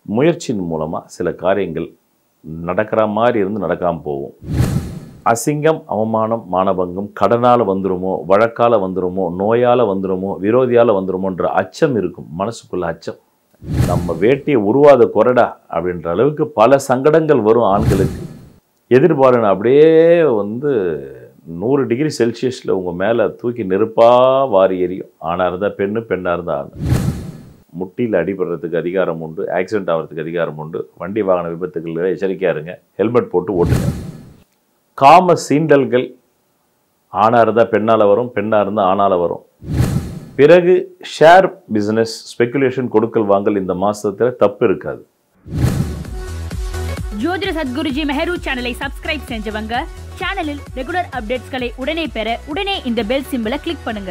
முயற்சியின் மூலமாக சில காரியங்கள் நடக்கிற மாதிரி இருந்து நடக்காமல் போகும் அசிங்கம் அவமானம் மானபங்கம் கடனால் வந்துருமோ வழக்கால் வந்துருமோ நோயால் வந்துருமோ விரோதியால் வந்துருமோன்ற அச்சம் இருக்கும் மனசுக்குள்ள அச்சம் நம்ம வேட்டியை உருவாத குறடா அப்படின்ற அளவுக்கு பல சங்கடங்கள் வரும் ஆண்களுக்கு எதிர்பாலன் அப்படியே வந்து நூறு டிகிரி செல்சியஸில் உங்கள் மேலே தூக்கி நெருப்பாக வாரி எரியும் ஆணாக இருந்தால் பெண்ணு பெண்ணாக இருந்தால் ஆண் முட்டியில் அடிபடுறதுக்கு அதிகாரம் உண்டு ஆக்சிடென்ட் ஆகிறதுக்கு அதிகாரம் உண்டு வண்டி வாகன விபத்துகளில் எச்சரிக்கையாக இருங்க ஹெல்மெட் போட்டு ஓட்டுங்க காம சீண்டல்கள் ஆணாக இருந்தால் பெண்ணால் வரும் பெண்ணாக இருந்தால் ஆணால் வரும் பிறகு ஷேர் பிஸ்னஸ் ஸ்பெகுலேஷன் கொடுக்கல் வாங்கல் இந்த மாதத்தில் தப்பு இருக்காது ஜோதிட சத்குருஜி மெஹரு சேனலை சப்ஸ்கிரைப் செஞ்சவங்க சேனலில் ரெகுலர் அப்டேட்ஸ்களை உடனே பெற உடனே இந்த பெல் சிம்பலை கிளிக் பண்ணுங்க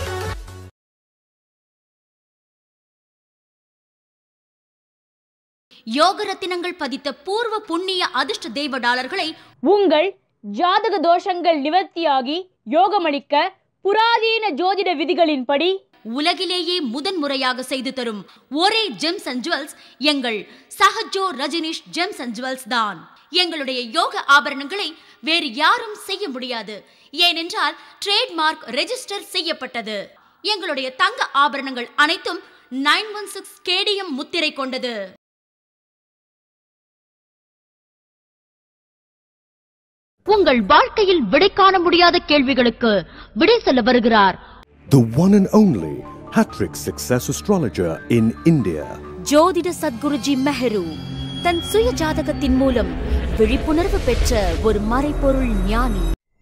யோக ரத்தினங்கள் பதித்த பூர்வ புண்ணிய அதிர்ஷ்ட தெய்வ டாலர்களை உங்கள் ஜாதக தோஷங்கள் நிவர்த்தியாகி யோகமளிக்க புராதீன ஜோதிட விதிகளின்படி உலகிலேயே முதன் முறையாக செய்து தரும் ஒரே ஜெம்ஸ் அண்ட் ஜுவல்ஸ் எங்கள் Sahajo Rajnish gems and jewels தான் எங்களுடைய யோக ஆபரணங்களை வேறு யாரும் செய்ய முடியாது ஏனென்றால் ட்ரேட்மார்க் ரெஜிஸ்டர் செய்யப்பட்டது எங்களுடைய தங்க ஆபரணங்கள் அனைத்தும் நைன் ஒன் சிக்ஸ் கேடிஎம் முத்திரை கொண்டது உங்கள் வாழ்க்கையில் விடை காண முடியாத கேள்விகளுக்கு விடை சொல்ல வருகிறார் The one and only Hattrick Success Astrologer in India. ஜோதிட சத்குருஜி மெஹரு தன் சுய ஜாதகத்தின் மூலம் விழிப்புணர்வு பெற்ற ஒரு மறைபொருள் ஞானி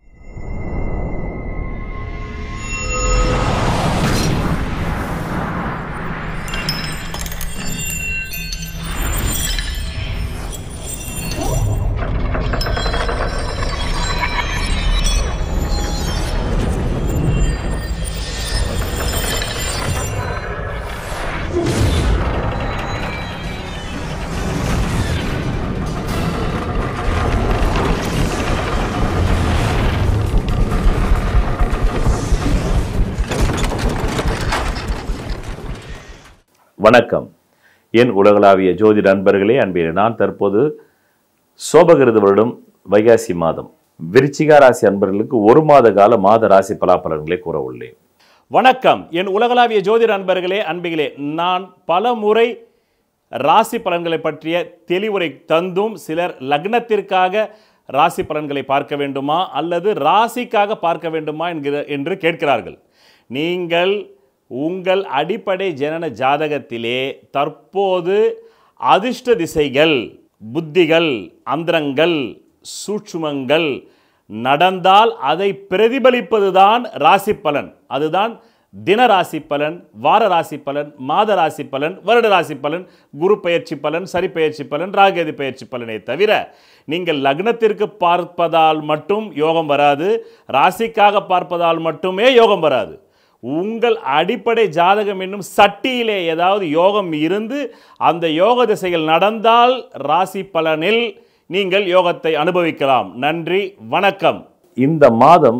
வணக்கம் என் உலகளாவிய ஜோதி நண்பர்களே அன்பிலே நான் தற்போது சோபகிருத வருடம் வைகாசி மாதம் விருச்சிக ராசி அன்பர்களுக்கு ஒரு மாத கால மாத ராசி பலாபலன்களை கூற உள்ளேன் வணக்கம் என் உலகளாவிய ஜோதிட அன்பர்களே அன்பிகளே நான் பல முறை ராசி பலன்களை பற்றிய தெளிவுரை தந்தும் சிலர் லக்னத்திற்காக ராசி பலன்களை பார்க்க வேண்டுமா அல்லது ராசிக்காக பார்க்க வேண்டுமா என்கிற என்று கேட்கிறார்கள் நீங்கள் உங்கள் அடிப்படை ஜனன ஜாதகத்திலே தற்போது அதிர்ஷ்ட திசைகள் புத்திகள் அந்தரங்கள் சூட்சுமங்கள் நடந்தால் அதை பிரதிபலிப்பதுதான் ராசி பலன் அதுதான் தின ராசி பலன் வார ராசி பலன் மாத ராசி பலன் வருட ராசி பலன் குரு பெயர்ச்சி பலன் சரி பெயர்ச்சி பலன் ராகேது பெயர்ச்சி பலனை தவிர நீங்கள் லக்னத்திற்கு பார்ப்பதால் மட்டும் யோகம் வராது ராசிக்காக பார்ப்பதால் மட்டுமே யோகம் வராது உங்கள் அடிப்படை ஜாதகம் என்னும் சட்டியிலே ஏதாவது யோகம் இருந்து அந்த யோக திசைகள் நடந்தால் ராசி பலனில் நீங்கள் யோகத்தை அனுபவிக்கலாம் நன்றி வணக்கம் இந்த மாதம்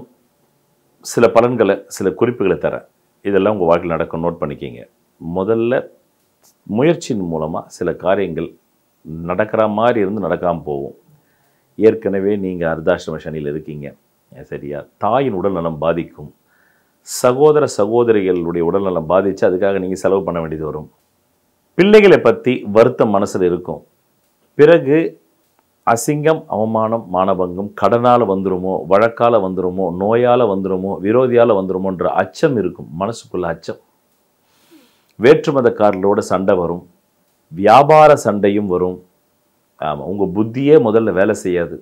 சில பலன்களை சில குறிப்புகளை தரேன் இதெல்லாம் உங்கள் வாழ்க்கையில் நடக்கும் நோட் பண்ணிக்கிங்க முதல்ல முயற்சியின் மூலமாக சில காரியங்கள் நடக்கிற மாதிரி இருந்து நடக்காமல் போகும் ஏற்கனவே நீங்கள் அர்த்தாஷ்டம சனியில் இருக்கீங்க சரியா தாயின் உடல்நலம் பாதிக்கும் சகோதர சகோதரிகளுடைய உடல்நலம் பாதித்து அதுக்காக நீங்கள் செலவு பண்ண வேண்டியது வரும் பிள்ளைகளை பற்றி வருத்தம் மனசில் இருக்கும் பிறகு அசிங்கம் அவமானம் மானபங்கம் கடனால் வந்துருமோ வழக்கால் வந்துருமோ நோயால் வந்துருமோ விரோதியால் வந்துருமோன்ற அச்சம் இருக்கும் மனசுக்குள்ள அச்சம் வேற்றுமதக்காரர்களோட சண்டை வரும் வியாபார சண்டையும் வரும் ஆமாம் உங்கள் புத்தியே முதல்ல வேலை செய்யாது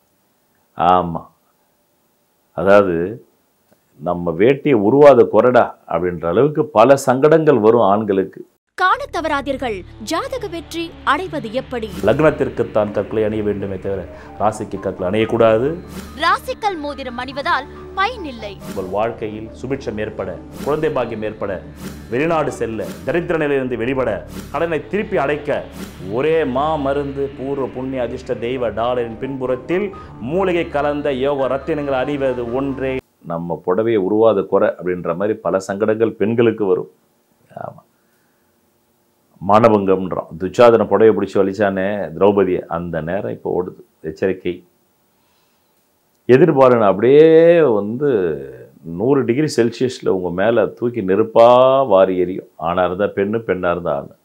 ஆமாம் அதாவது நம்ம வேட்டியை உருவாத குறடா அப்படின்ற அளவுக்கு பல சங்கடங்கள் வரும் ஆண்களுக்கு காண தவறாதீர்கள் ஜாதக வெற்றி அடைவது எப்படி லக்னத்திற்குத்தான் கற்களை அணிய வேண்டுமே தவிர ராசிக்கு கற்களை அணியக்கூடாது ராசிக்கல் மோதிரம் அணிவதால் பயனில்லை உங்கள் வாழ்க்கையில் சுபிட்சம் ஏற்பட குழந்தை பாக்கியம் ஏற்பட வெளிநாடு செல்ல தரித்திர நிலையிலிருந்து வெளிப்பட கடனை திருப்பி அடைக்க ஒரே மா மருந்து பூர்வ புண்ணிய அதிர்ஷ்ட தெய்வ டாலரின் பின்புறத்தில் மூலிகை கலந்த யோக ரத்தினங்கள் அணிவது ஒன்றே நம்ம புடவையை உருவாத குறை அப்படின்ற மாதிரி பல சங்கடங்கள் பெண்களுக்கு வரும் ஆமாம் மானபங்கம்ன்றான் துச்சாதனை புடைய பிடிச்சி வலிச்சானே திரௌபதியை அந்த நேரம் இப்போ ஓடுது எச்சரிக்கை எதிர்பாருங்க அப்படியே வந்து நூறு டிகிரி செல்சியஸில் உங்கள் மேலே தூக்கி நெருப்பாக வாரி எரியும் ஆணாக இருந்தால் பெண்ணு பெண்ணாக இருந்தால் ஆண்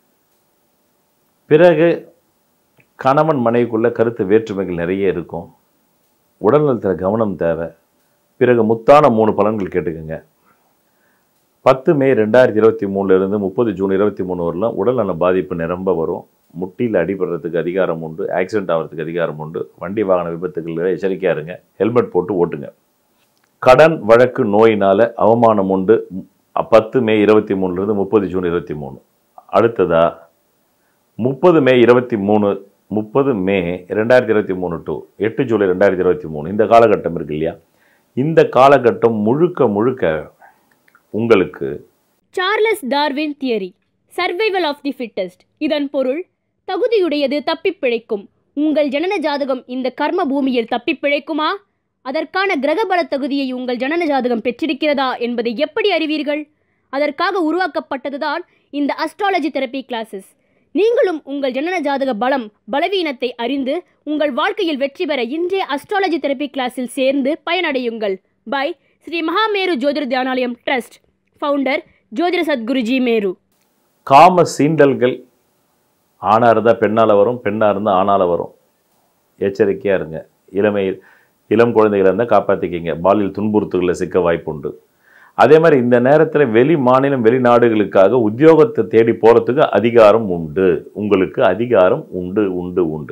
பிறகு கணவன் மனைவிக்குள்ள கருத்து வேற்றுமைகள் நிறைய இருக்கும் உடல்நலத்தில் கவனம் தேவை பிறகு முத்தான மூணு பலன்கள் கேட்டுக்கோங்க பத்து மே ரெண்டாயிரத்தி இருபத்தி மூணுலேருந்து முப்பது ஜூன் இருபத்தி மூணு வரலாம் உடல்நல பாதிப்பு நிரம்ப வரும் முட்டியில் அடிபடுறதுக்கு அதிகாரம் உண்டு ஆக்சிடென்ட் ஆகிறதுக்கு அதிகாரம் உண்டு வண்டி வாகன விபத்துகளில் எச்சரிக்கையாக இருங்க ஹெல்மெட் போட்டு ஓட்டுங்க கடன் வழக்கு நோயினால் அவமானம் உண்டு பத்து மே இருபத்தி மூணுலேருந்து முப்பது ஜூன் இருபத்தி மூணு அடுத்ததா முப்பது மே இருபத்தி மூணு முப்பது மே ரெண்டாயிரத்தி இருபத்தி மூணு டு எட்டு ஜூலை ரெண்டாயிரத்தி இருபத்தி மூணு இந்த காலகட்டம் இருக்கு இல்லையா இந்த காலகட்டம் முழுக்க முழுக்க உங்களுக்கு Charles Darwin theory survival of the fittest இதன் பொருள் தகுதியுடையது தப்பிப் பிழைக்கும் உங்கள் ஜனன ஜாதகம் இந்த கர்ம பூமியில் தப்பிப் பிழைக்குமா அதற்கான கிரகபல தகுதியை உங்கள் ஜனன ஜாதகம் பெற்றிருக்கிறதா என்பதை எப்படி அறிவீர்கள் அதற்காக உருவாக்கப்பட்டதுதான் இந்த அஸ்ட்ராலஜி தெரப்பி கிளாஸஸ் நீங்களும் உங்கள் ஜனன ஜாதக பலம் பலவீனத்தை அறிந்து உங்கள் வாழ்க்கையில் வெற்றி பெற இன்றைய அஸ்ட்ராலஜி தெரப்பி கிளாஸில் சேர்ந்து பயனடையுங்கள் by Shri Mahameru Jothir Dhyanalayam trust founder Jothida Sadguruji Meru காம சீண்டல்கள் ஆணாக இருந்தால் பெண்ணால் வரும் பெண்ணாக இருந்தால் ஆணால் வரும் எச்சரிக்கையாக இருங்க இளமையில் இளம் குழந்தைகளை இருந்தால் காப்பாற்றிக்கிங்க பாலியல் துன்புறுத்துகளில் சிக்க வாய்ப்புண்டு அதே மாதிரி இந்த நேரத்தில் வெளி மாநிலம் வெளிநாடுகளுக்காக உத்தியோகத்தை தேடி போகிறதுக்கு அதிகாரம் உண்டு உங்களுக்கு அதிகாரம் உண்டு உண்டு உண்டு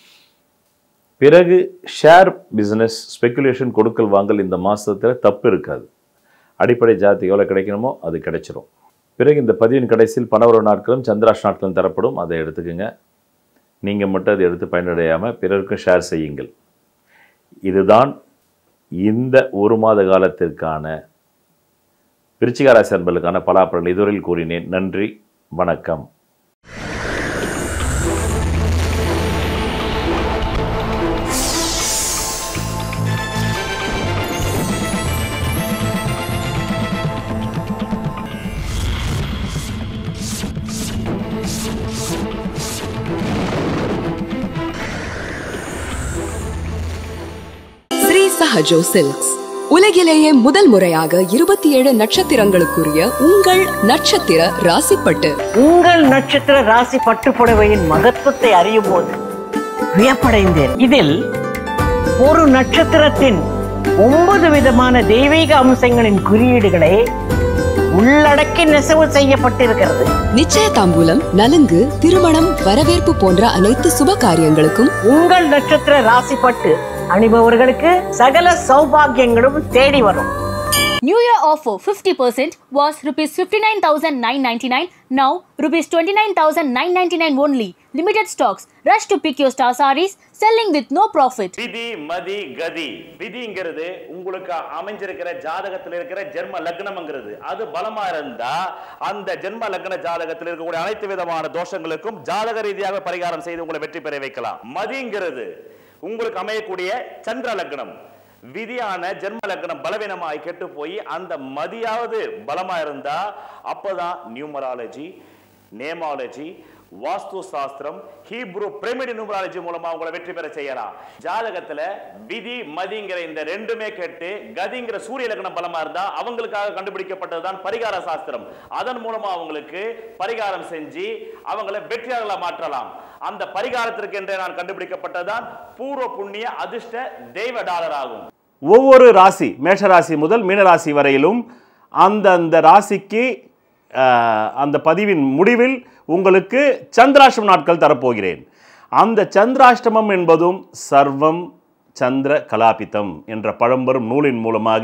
பிறகு ஷேர் பிஸ்னஸ் ஸ்பெக்குலேஷன் கொடுக்கல் வாங்கல் இந்த மாதத்தில் தப்பு இருக்காது அடிப்படை ஜாதி எவ்வளோ கிடைக்கணுமோ அது கிடைச்சிரும் பிறகு இந்த பதிவின் கடைசியில் பணவரவு நாட்களும் சந்திராஷ் நாட்களும் தரப்படும் அதை எடுத்துக்கோங்க நீங்கள் மட்டும் அதை எடுத்து பயனடையாமல் பிறருக்கும் ஷேர் செய்யுங்கள் இதுதான் இந்த ஒரு மாத காலத்திற்கான விருச்சிகராசி அன்பர்களுக்கான பலாப்பலன் இதுவரையில் கூறினேன் நன்றி வணக்கம் ஸ்ரீ சஹஜோ சில்க்ஸ் உலகிலேயே முதல் முறையாக இருபத்தி ஏழு நட்சத்திரங்களுக்குரிய உங்கள் நட்சத்திர ராசிப்பட்டு உங்கள் நட்சத்திர ராசி பட்டுப்புடவையின் மகத்துவத்தை அறியும் போது வியப்படைந்தேன் இதில் ஒரு நட்சத்திரத்தின் ஒன்பது விதமான தெய்வீக அம்சங்களின் குறியீடுகளை உள்ளடக்கி நெசவு செய்யப்பட்டிருக்கிறது நிச்சய தாம்பூலம் நலுங்கு திருமணம் வரவேற்பு போன்ற அனைத்து சுப காரியங்களுக்கும் உங்கள் நட்சத்திர ராசி பட்டு அணிபவர்களுக்கு சகல சௌபாகியங்களும் தேடி வரும் New Year offer 50% was rupees 59,999. Now rupees 29,999 only. Limited stocks. Rush to pick your star sarees. Selling with no profit. விதி மதி கதி விதிங்கிறது உங்களுக்கு அமைஞ்சிருக்கிற ஜாதகத்தில் இருக்கிற ஜென்ம லக்னம்ங்கிறது அது பலமா இருந்தா அந்த ஜென்ம லக்ன ஜாதகத்தில் இருக்கக்கூடிய அனைத்து விதமான தோஷங்களுக்கும் ஜாதக ரீதியாக பரிகாரம் செய்து உங்களை வெற்றி பெற வைக்கலாம் மதிங்கிறது உங்களுக்கு அமையக்கூடிய சந்திர லக்னம் விதியான ஜென்ம லக்னம் பலவீனமாய் கெட்டு போய் அந்த மதியாவது பலமா இருந்தா அப்பதான் நியூமராலஜி நேமாலஜி வாஸ்து சாஸ்திரம் ஹீப்ரு பிரமிடு நியூமராலஜி மூலமா உங்களை வெற்றி பெற செய்யலாம் ஜாதகத்துல விதி மதிங்கிற இந்த ரெண்டுமே கேட்டு கதிங்கிற சூரிய லக்னம் பலமா இருந்தா அவங்களுக்காக கண்டுபிடிக்கப்பட்டதுதான் பரிகார சாஸ்திரம் அதன் மூலமா அவங்களுக்கு பரிகாரம் செஞ்சு அவங்களை வெற்றியாளர்களா மாற்றலாம் அந்த பரிகாரத்திற்கு என்றே நான் கண்டுபிடிக்கப்பட்டதுதான் பூர்வ புண்ணிய அதிர்ஷ்ட தெய்வ டாலர் ஆகும் ஒவ்வொரு ராசி மேஷராசி முதல் மீனராசி வரையிலும் அந்தந்த ராசிக்கு அஹ், அந்த பதிவின் முடிவில் உங்களுக்கு சந்திராஷ்டம நாட்கள் தரப்போகிறேன் அந்த சந்திராஷ்டமம் என்பதும் சர்வம் சந்திர கலாபிதம் என்ற பழம்பெரும் நூலின் மூலமாக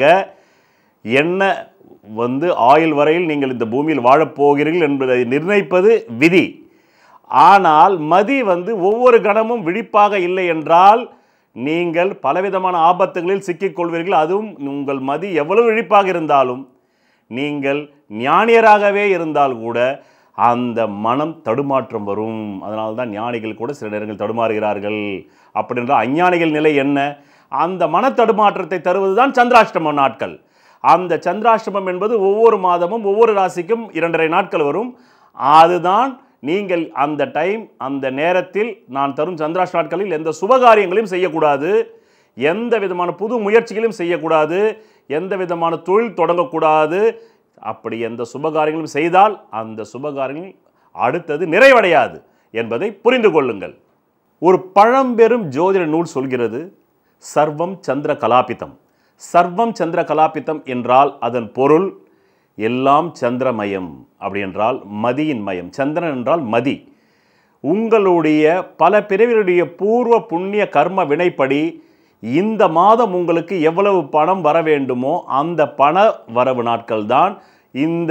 என்ன வந்து ஆயுள் வரையில் நீங்கள் இந்த பூமியில் வாழப்போகிறீர்கள் என்பதை நிர்ணயிப்பது விதி ஆனால் மதி வந்து ஒவ்வொரு கணமும் விழிப்பாக இல்லை என்றால் நீங்கள் பலவிதமான ஆபத்துகளில் சிக்கிக்கொள்வீர்கள் அதுவும் உங்கள் மதி எவ்வளவு விழிப்பாக இருந்தாலும் நீங்கள் ஞானியராகவே இருந்தால் கூட அந்த மனம் தடுமாற்றம் வரும் அதனால தான் ஞானிகள் கூட சில நேரங்கள் தடுமாறுகிறார்கள் அப்படின்ற அஞ்ஞானிகள் நிலை என்ன அந்த மன தடுமாற்றத்தை தருவது தான் சந்திராஷ்டம நாட்கள் அந்த சந்திராஷ்டமம் என்பது ஒவ்வொரு மாதமும் ஒவ்வொரு ராசிக்கும் இரண்டரை நாட்கள் வரும் அதுதான் நீங்கள் அந்த டைம் அந்த நேரத்தில் நான் தரும் சந்திராஷ் நாட்களில் எந்த சுபகாரியங்களையும் செய்யக்கூடாது எந்த விதமான புது முயற்சிகளையும் செய்யக்கூடாது எந்த விதமான தொழில் தொடங்கக்கூடாது அப்படி எந்த சுபகாரியங்களும் செய்தால் அந்த சுபகாரியங்கள் அடுத்தது நிறைவடையாது என்பதை புரிந்து கொள்ளுங்கள் ஒரு பழம்பெரும் ஜோதிட நூல் சொல்கிறது சர்வம் சந்திர கலாபிதம் சர்வம் சந்திர கலாபிதம் என்றால் அதன் பொருள் எல்லாம் சந்திரமயம் அப்படி என்றால் மதியின் மயம் சந்திரன் என்றால் மதி உங்களுடைய பல பிறவிகளுடைய பூர்வ புண்ணிய கர்ம வினைப்படி இந்த மாதம் உங்களுக்கு எவ்வளவு பணம் வர வேண்டுமோ அந்த பண வரவு நாட்கள் தான் இந்த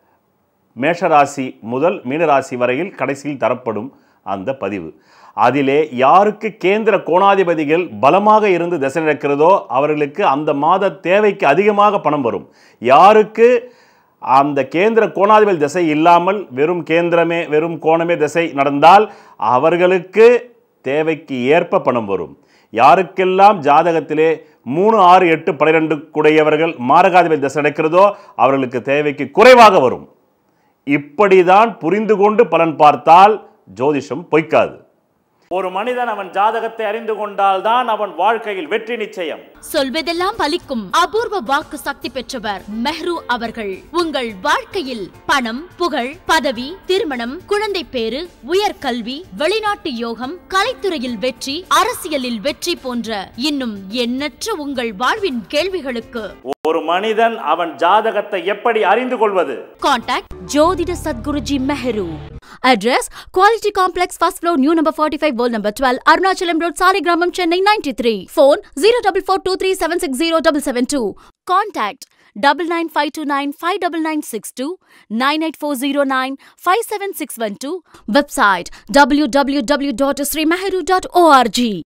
மேஷராசி முதல் மீனராசி வரையில் கடைசியில் தரப்படும் அந்த பதிவு அதிலே யாருக்கு கேந்திர கோணாதிபதிகள் பலமாக இருந்து திசை நடக்கிறதோ அவர்களுக்கு அந்த மாத தேவைக்கு அதிகமாக பணம் வரும் யாருக்கு அந்த கேந்திர கோணாதிபதி திசை இல்லாமல் வெறும் கேந்திரமே வெறும் கோணமே திசை நடந்தால் அவர்களுக்கு தேவைக்கு ஏற்ப பணம் வரும் யாருக்கெல்லாம் ஜாதகத்திலே மூணு ஆறு எட்டு பன்னிரெண்டு குடையவர்கள் மாரகாதிபதி திசை நடக்கிறதோ அவர்களுக்கு தேவைக்கு குறைவாக வரும் இப்படிதான் புரிந்து கொண்டு பலன் பார்த்தால் ஜோதிஷம் பொய்க்காது ஒரு மனிதன் அவன் ஜாதகத்தை அறிந்து கொண்டால்தான் அவன் வாழ்க்கையில் வெற்றி நிச்சயம் சொல்வதெல்லாம் பலிக்கும் அபூர்வ வாக்கு சக்தி பெற்றவர் மெஹ்ரு அவர்கள் உங்கள் வாழ்க்கையில் பணம் புகழ் பதவி திருமணம் குழந்தை பேரு உயர்கல்வி வெளிநாட்டு யோகம் கலைத்துறையில் வெற்றி அரசியலில் வெற்றி போன்ற இன்னும் எண்ணற்ற உங்கள் வாழ்வின் கேள்விகளுக்கு ஒரு மனிதன் அவன் ஜாதகத்தை எப்படி அறிந்து கொள்வது contact Jothida Sadguruji Meharu address quality complex first floor new number forty five old number twelve Arunachalam road Saligramam Chennai ninety three phone zero double four two three seven six zero double seven two contact double nine five two nine five double nine six two nine eight four zero nine five seven six one two website W W W dot Shri Meharu dot O R G